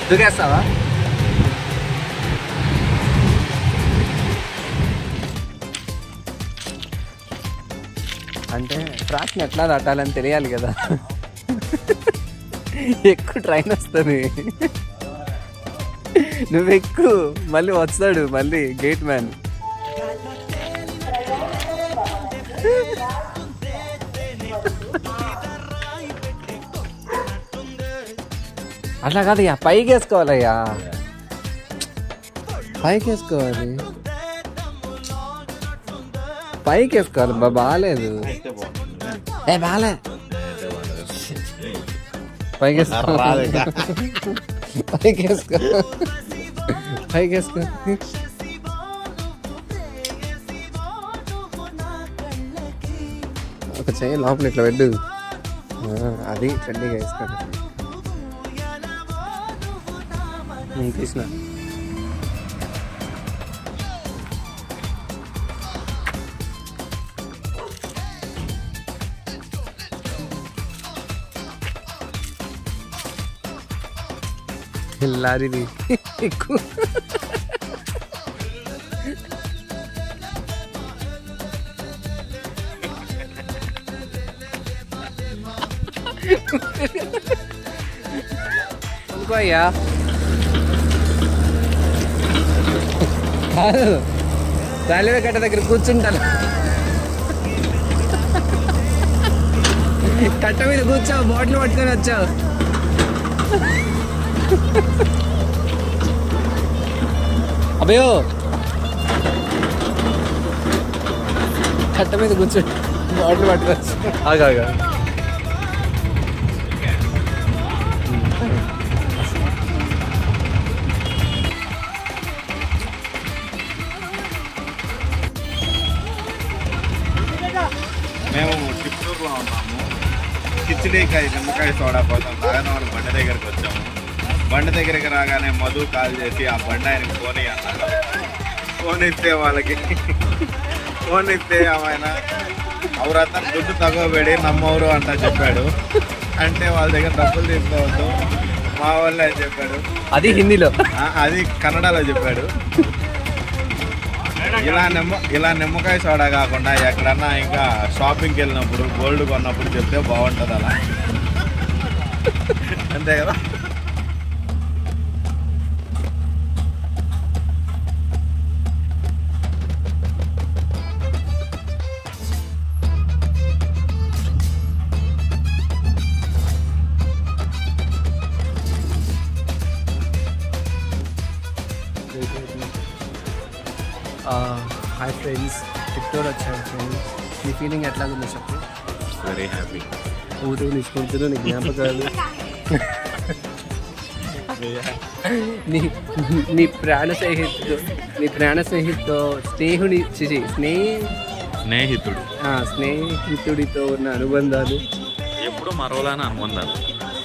దూకేస్తావా అంటే ట్రాక్ని ఎట్లా దాటాలని తెలియాలి కదా ఎక్కువ ట్రైన్ వస్తుంది నువ్వు ఎక్కువ మళ్ళీ వస్తాడు మళ్ళీ గేట్ మ్యాన్ అట్లా కాదయ్యా పైకి వేసుకోవాలయ్యా పైకి వేసుకోవాలి పైకి వేసుకోవాలి బా బాగాలేదు ఏ బాగాలే పైకి వేసుకో పైకి వేసుకో పైకి వేసుకో ఒక చెయ్యి లోపల ఇట్లా పెట్టు ఆ, అది ట్రెండింగ్ వేసుకోండి నేను తీసిన లారీది ఎక్కువ అనుకో అయ్యా కాదు రైల్వే గట్ట దగ్గర కూర్చుంటాను కట్ట మీద కూర్చోవు బాటిల్ పట్టుకొని వచ్చావు అభయో కట్ట మీద కూర్చో బాటిల్ పట్టుకోవచ్చు ఆగా ఆగా మేము చిత్తూరులో ఉన్నాము కిచిడీకాయ నిమ్మకాయ సోడా కోసం నాగనవరం బండి దగ్గరికి వచ్చాము బండి దగ్గరికి రాగానే మధు కాల్ చేసి ఆ బండి ఆయనకి ఫోన్ అన్నాడు ఫోన్ ఇస్తే వాళ్ళకి ఫోన్ ఇస్తే ఆయన అవరతను దుడ్డు తగవబెడి నమ్మవరు అంట చెప్పాడు అంటే వాళ్ళ దగ్గర డబ్బులు తీసుకోవద్దు మా వాళ్ళే అని చెప్పాడు అది హిందీలో ఆ, అది కన్నడలో చెప్పాడు ఇలా నిమ్మ ఇలా నిమ్మకాయ సోడా కాకుండా ఎక్కడన్నా ఇంకా షాపింగ్కి వెళ్ళినప్పుడు గోల్డ్ కొన్నప్పుడు చెప్తే బాగుంటుంది అలా అంతే కదా హాయ్ ఫ్రెండ్స్ చిత్తూరు వచ్చాను ఫ్రెండ్స్ నీ ఫీలింగ్ ఎట్లా ఉందో చెప్పు వెరీ హ్యాపీ ఊరు నిష్కుంటున్నావు నీ జ్ఞాపకాలు నీ నీ ప్రాణ స్నేహితుడు నీ ప్రాణ స్నేహితుతో స్నేహుని చిచి స్నేహ స్నేహితుడు ఆ, స్నేహితుడితో ఉన్న అనుబంధాలు ఎప్పుడు మరోలానే అనుకుందాను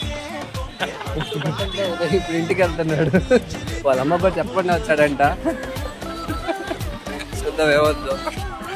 ఇప్పుడు ఇంటికి వెళ్తున్నాడు వాళ్ళ అమ్మ కూడా చెప్పకుండా వచ్చాడంట చూద్దాం ఏమవుతుందో